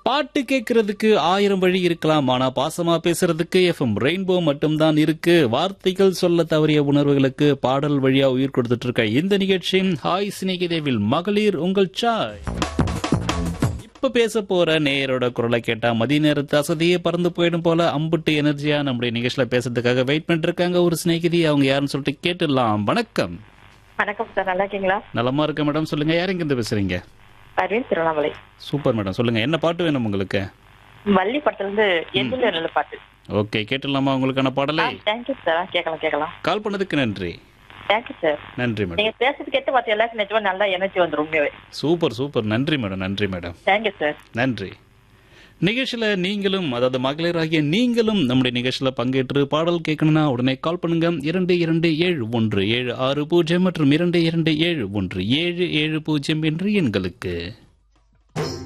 பாட்டு கேட்கறதுக்கு ஆயிரம் வழி இருக்கலாம் ஆனா பாசமா பேசுறதுக்கு எஃப்எம் ரெயின்போ மட்டும்தான் இருக்கு வார்த்தைகள் சொல்ல தவறிய உணர்வுகளுக்கு பாடல் வழியா உயிர் கொடுத்துட்டு இருக்க இந்த நிகழ்ச்சி ஹாய் சிநேகிதேவில் மகளிர் உங்கள் சாய் இப்ப பேச போற நேயரோட குரலை கேட்டா மதிய நேரத்து அசதியே பறந்து போயிடும் போல அம்புட்டு எனர்ஜியா நம்முடைய நிகழ்ச்சியில பேசுறதுக்காக வெயிட் பண்ணிட்டு இருக்காங்க ஒரு சிநேகிதி அவங்க யாருன்னு சொல்லிட்டு கேட்டுடலாம் வணக்கம் வணக்கம் சார் நல்லா இருக்கீங்களா நலமா இருக்க மேடம் சொல்லுங்க யார் இங்க இருந்து பேசுறீங்க அரவிந்த் திருவண்ணாமலை சூப்பர் மேடம் சொல்லுங்க என்ன பாட்டு வேணும் உங்களுக்கு வள்ளி படத்துல இருந்து எதில் நல்ல பாட்டு ஓகே கேட்டுடலாமா உங்களுக்கான பாடலை தேங்க்யூ சார் கேட்கலாம் கேட்கலாம் கால் பண்ணதுக்கு நன்றி தேங்க்யூ சார் நன்றி மேடம் நீங்க பேசுறது கேட்டு பார்த்து எல்லாருக்கும் நிஜமா நல்லா எனர்ஜி வந்துரும் உண்மையாவே சூப்பர் சூப்பர் நன்றி மேடம் நன்றி மேடம் தேங்க்யூ சார் நன்றி நிகழ்ச்சியில நீங்களும் அதாவது மகளிராகிய நீங்களும் நம்முடைய நிகழ்ச்சியில பங்கேற்று பாடல் கேட்கணும்னா உடனே கால் பண்ணுங்க இரண்டு இரண்டு ஏழு ஒன்று ஏழு ஆறு பூஜ்ஜியம் மற்றும் இரண்டு இரண்டு ஏழு ஒன்று ஏழு ஏழு பூஜ்ஜியம் என்று எண்களுக்கு